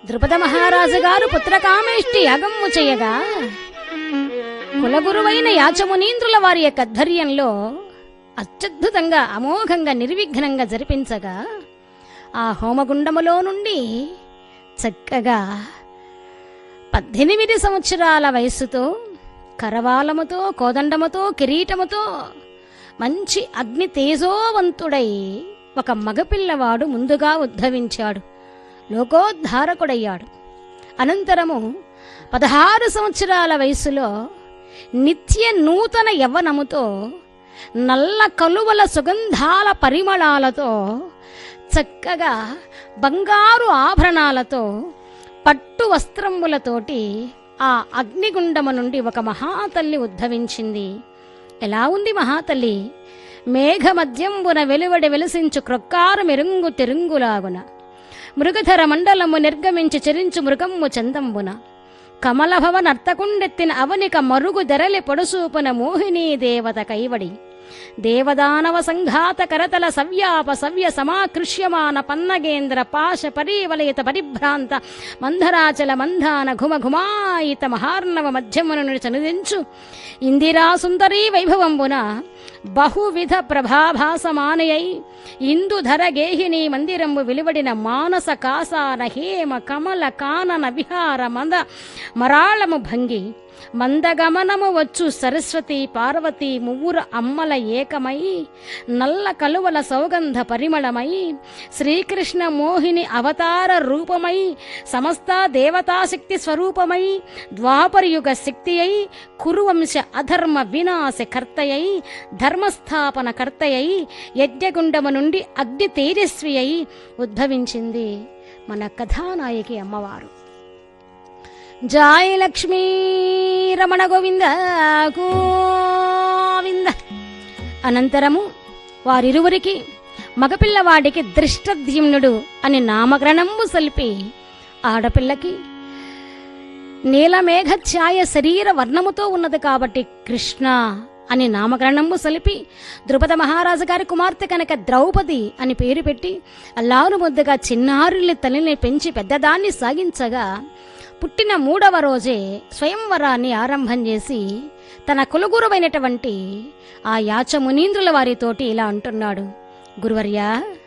ద్రుపద మహారాజు గారు పుత్రకామేష్టి యాగమ్ము చేయగా కులగురువైన యాచమునీంద్రుల వారి యొక్క ధైర్యంలో అత్యద్భుతంగా అమోఘంగా నిర్విఘ్నంగా జరిపించగా ఆ హోమగుండములో నుండి చక్కగా పద్దెనిమిది సంవత్సరాల వయస్సుతో కరవాలముతో కోదండముతో కిరీటముతో మంచి అగ్ని తేజోవంతుడై ఒక మగపిల్లవాడు ముందుగా ఉద్భవించాడు లోకోద్ధారకుడయ్యాడు అనంతరము పదహారు సంవత్సరాల వయసులో నిత్య నూతన యవ్వనముతో నల్ల కలువల సుగంధాల పరిమళాలతో చక్కగా బంగారు ఆభరణాలతో పట్టు వస్త్రములతోటి ఆ అగ్నిగుండము నుండి ఒక మహాతల్లి ఉద్భవించింది ఎలా ఉంది మహాతల్లి మేఘమద్యంబున వెలువడి వెలిసించు క్రొక్కారు మెరుంగు తెరుంగులాగున మృగధర మండలము నిర్గమించి చెరించు మృగమ్ము చందంబున కమలభవ నర్తకుండెత్తిన అవనిక మరుగు ధరలి పొడుసూపున మోహినీ దేవత కైవడి దేవదానవ సంఘాత కరతల సవ్యాప సవ్య సమాకృష్యమాన పన్నగేంద్ర పాశ పరీవలయిత పరిభ్రాంత మంధరాచల మంధాన ఘుమ ఘుమాయిత మహార్ణవ మధ్యమును చనుదించు ఇందిరా సుందరీ వైభవంబున బహువిధ ప్రభాభాసమానయై ఇందుధర గేహిని మందిరంబు వెలువడిన మానస కాసాన హేమ కమల కానన విహార మంద మరాళము భంగి మందగమనము వచ్చు సరస్వతి పార్వతి మువ్వుర అమ్మల ఏకమై నల్ల కలువల సౌగంధ పరిమళమై శ్రీకృష్ణ మోహిని అవతార రూపమై సమస్త దేవతాశక్తి స్వరూపమై ద్వాపరయుగ శక్తి అయి కురువంశ అధర్మ వినాశ కర్తయై ధర్మస్థాపన కర్తయై యజ్ఞగుండము నుండి అగ్ని తేజస్వి అయి ఉద్భవించింది మన కథానాయకి అమ్మవారు జాయ లక్ష్మీ రమణ గోవింద గోవింద అనంతరము వారిరువురికి మగపిల్లవాడికి దృష్టద్యుమ్నుడు అని నామకరణము సలిపి ఆడపిల్లకి నీలమేఘ ఛాయ శరీర వర్ణముతో ఉన్నది కాబట్టి కృష్ణ అని నామకరణము సలిపి ద్రుపద మహారాజు గారి కుమార్తె కనుక ద్రౌపది అని పేరు పెట్టి అల్లారు ముద్దగా చిన్నారుల్ని తల్లిని పెంచి పెద్దదాన్ని సాగించగా పుట్టిన మూడవ రోజే స్వయంవరాన్ని ఆరంభం చేసి తన కులగురువైనటువంటి ఆ యాచ మునీంద్రుల వారితోటి ఇలా అంటున్నాడు గురువర్యా